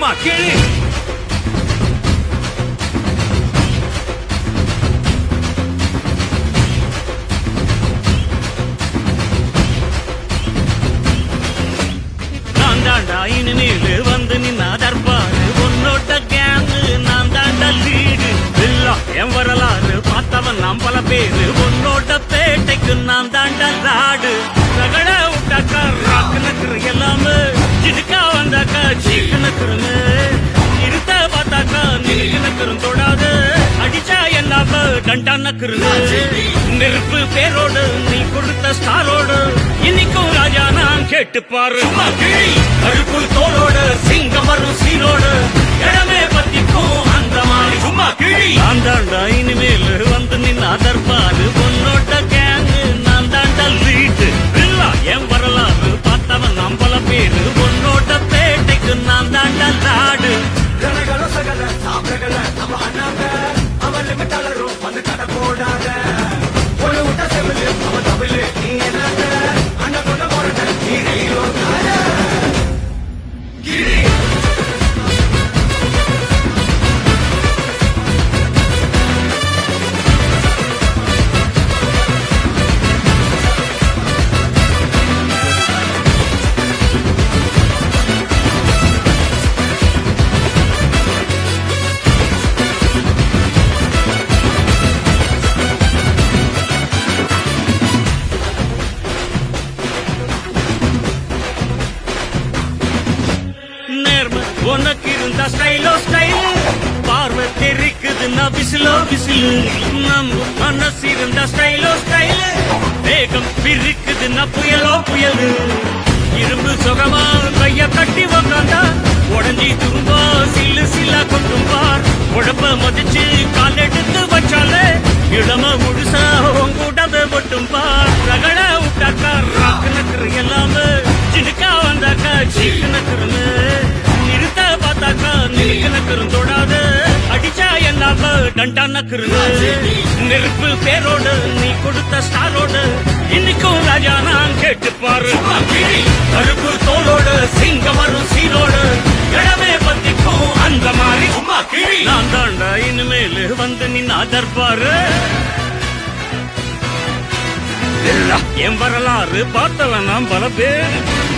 சும்மா கிழி நான் தாண்டா இனிமேல் வந்து நின்னா தர்பாரு உன்னோட கேங்கு நான் தாண்டா லீடு இல்லா என் வரலாறு பார்த்தவன் நாம் பல பேரு உன்னோட பேட்டைக்கு நான் தாண்டா லாடு ரகட விட்டாக்கா ராக்கு நக்குரு எல்லாமே சிடுக்கா வந்தாக்கா சீக்கு நக்குருன்னு இருத்த பார்த்தாக்கா நிறுக்கு நக்குரும் தொடாது அடிச்சா என்னாம டண்டா நக்குருன்னு நெருப்பு பேரோடு நீ கொடுத்த ஸ்டாரோடு இன்னைக்கும் ராஜா நான் கேட்டு பாரு கருப்பு தோளோடு சிங்கம் வரும் சீரோடு இடமே பத்திக்கும் அந்த மாதிரி சும்மா கிழி நான் தாண்டா இனிமேல் வந்து நின்னா தர்பாரு உன்னோட கேங்கு நான் தாண்டா லீட்டு இல்ல என் வரலாறு பார்த்தவன் நாம் பல பேரு உன்னோட பேட்டைக்கு நான் தாண்டா லாடு ரணகளோ சகல சாப்பிடல நம்ம அண்ணாங்க அவன் லிமிட் அலரும் வந்து கடை போடாத ஒண்ணு விட்ட செவிலு அவன் தமிழு நீ என்னங்க அண்ணன் கொண்ட போறத நீ ரயிலோ கிரி நேர்ம உனக்கு இருந்த ஸ்டைலோ ஸ்டைல் பார்வை தெரிக்குதுன்னா விசிலோ விசிலு நம்ம மனசு இருந்த ஸ்டைலோ ஸ்டைல் வேகம் பிரிக்குதுன்னா புயலோ புயலு இரும்பு சுகமா கைய கட்டி உக்காந்தா உடஞ்சி தும்பா சில்லு சில்லா கொட்டும் பார் உடம்ப மதிச்சு கால் எடுத்து வச்சாலே இளம முழுசா உங்கூட்டத மட்டும் பார் ரகட விட்டாக்கா ராக்கு நக்கரு எல்லாமே சிடுக்கா வந்தாக்கா சீக்கு நக்கருன்னு நிறுத்த பார்த்தாக்கா நிறுக்கு நக்கரும் தொடாது அடிச்சா என்னாம டண்டா நக்கருன்னு நெருப்பு பேரோடு நீ கொடுத்த ஸ்டாரோடு இன்னைக்கும் ராஜா நான் கேட்டு பாரு கருப்பு தோளோடு சிங்கம் வரும் சீரோடு இடமே பத்திக்கும் அந்த மாதிரி சும்மா கிழி நான் தாண்டா இனிமேல் வந்து நின்னா தர்பாரு என் வரலாறு பார்த்தவன் நான் பல பேர்